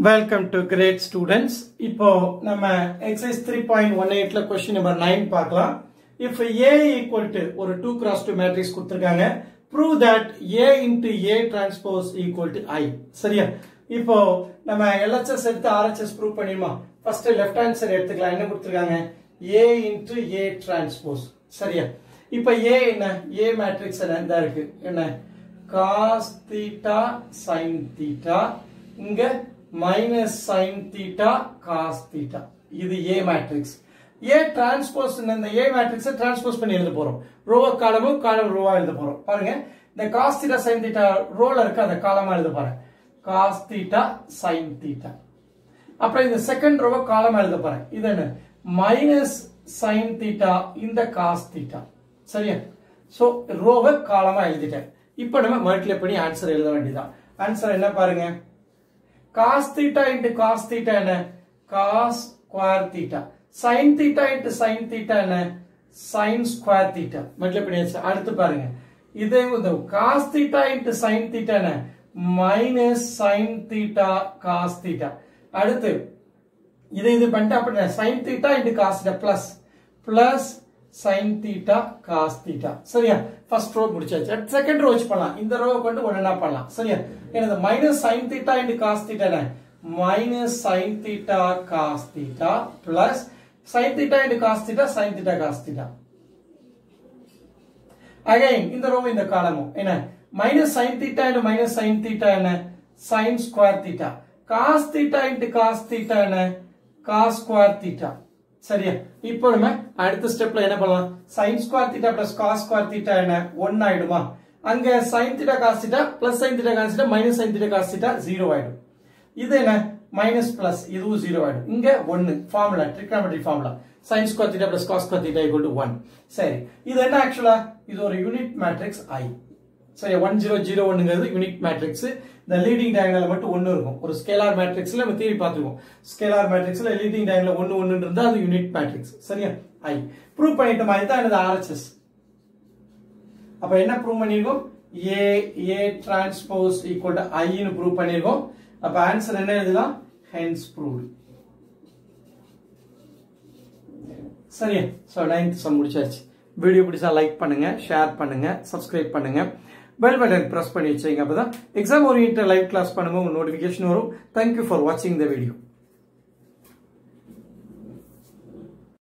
welcome to great students இப்போ நம்ம exercise three point one எயிட்ல கொஸ்டின் நம்பர் நைன் பார்க்கலாம் இஃப் ஏ ஈக்குவல் டு ஒரு டூ கிராஸ் டூ மேட்ரிக்ஸ் கொடுத்துருக்காங்க prove that A into A transpose equal to I சரியா இப்போ நம்ம LHS எடுத்து ஆர்ஹெச்எஸ் ப்ரூவ் பண்ணிடுமா ஃபர்ஸ்ட் லெஃப்ட் ஹேண்ட் சைடு எடுத்துக்கலாம் என்ன கொடுத்துருக்காங்க ஏ இன்டு ஏ டிரான்ஸ்போஸ் சரியா இப்போ ஏ என்ன ஏ மேட்ரிக்ஸ் என்ன இந்த இருக்கு என்ன காஸ் தீட்டா சைன் தீட்டா இங்க minus sine theta cos theta இது ஏ மேட்ரிக்ஸ் ஏ டிரான்ஸ்போஸ் இந்த ஏ மேட்ரிக்ஸ் டிரான்ஸ்போஸ் பண்ணி எழுத போறோம் ரோவ காலமும் காலம் ரோவா எழுத போறோம் பாருங்க இந்த காஸ் தீட்டா சைன் தீட்டா ரோல இருக்கு அந்த காலமா எழுத போறேன் காஸ் தீட்டா சைன் தீட்டா அப்புறம் இந்த செகண்ட் ரோவ காலமா எழுத போறேன் இது என்ன மைனஸ் சைன் தீட்டா இந்த காஸ் தீட்டா சரியா சோ ரோவை காலமா எழுதிட்டேன் இப்போ நம்ம மல்டிப்ளை பண்ணி ஆன்சர் எழுத வேண்டியதான் ஆன்சர் என்ன பாருங்க cos theta into cos theta என்ன cos square theta sine theta into sine theta என்ன சைன் ஸ்கொயர் தீட்டா மல்டிப்ளை பண்ணியாச்சு அடுத்து பாருங்க இதே வந்து cos theta into sine theta என்ன minus sine theta cos theta அடுத்து இது இது பண்ணிட்டு அப்படி sine theta into cos theta plus plus sine theta cos theta சரியா ஃபர்ஸ்ட் ரோ முடிச்சாச்சு செகண்ட் ரோ வச்சு பண்ணலாம் இந்த ரோ கொண்டு ஒன்னா பண்ணலாம் சரியா எனது minus sine theta into cos theta minus sine theta cos theta plus sine theta into cos theta sine theta cos theta again இந்த ரோ இந்த காலமும் என்ன minus sine theta into minus sine theta என்ன sine square theta cos theta into cos theta என்ன cos square theta சரியா இப்போ நம்ம அடுத்த ஸ்டெப்ல என்ன பண்ணலாம் sine square theta plus cos square theta என்ன ஒன் ஆயிடுமா அங்க sine theta cos theta plus sine theta cos theta minus sine theta cos theta zero ஆயிடும் இது என்ன மைனஸ் பிளஸ் இதுவும் ஜீரோ ஆயிடும் இங்க ஒன்னு formula trigonometric formula sine square theta plus cos square theta equal to one சரி இது என்ன ஆக்சுவலா இது ஒரு யூனிட் மேட்ரிக்ஸ் ஐ சரி ஒன் ஜீரோ ஜீரோ ஒன்னுங்கிறது யூனிட் மேட்ரிக்ஸ் இந்த லீடிங் டயங்கல மட்டும் ஒன்னு இருக்கும் ஒரு ஸ்கேலார் மேட்ரிக்ஸ்ல நம்ம தீரி பார்த்துருவோம் ஸ்கேலார் மேட்ரிக்ஸ்ல லீடிங் டயங்கல ஒன்னு ஒன்னு இருந்தா அது யூனிட் மேட்ரிக்ஸ் சரியா ஐ ப்ரூவ் பண்ணிட்ட மாதிரி தான் எனது ஆர்எச்எஸ் அப்ப என்ன ப்ரூவ் பண்ணிருக்கோம் A A transpose equal to ஐன்னு ப்ரூவ் பண்ணிருக்கோம் அப்ப ஆன்சர் என்ன எழுதலாம் ஹென்ஸ் ப்ரூவ்டு சரியா ஸோ நைன்த் சம் முடிச்சாச்சு வீடியோ பிடிச்சா லைக் பண்ணுங்க ஷேர் பண்ணுங்க சப்ஸ்கிரைப் பண்ணுங்க பெல் பட்டன் ப்ரெஸ் பண்ணி வச்சுங்க அப்பதான் எக்ஸாம் ஓரியன்ட் லைவ் கிளாஸ் பண்ணும்போது நோட்டிஃபிகேஷன் வரும் தேங்க்யூ ஃபார் வாட்சிங் த வீடியோ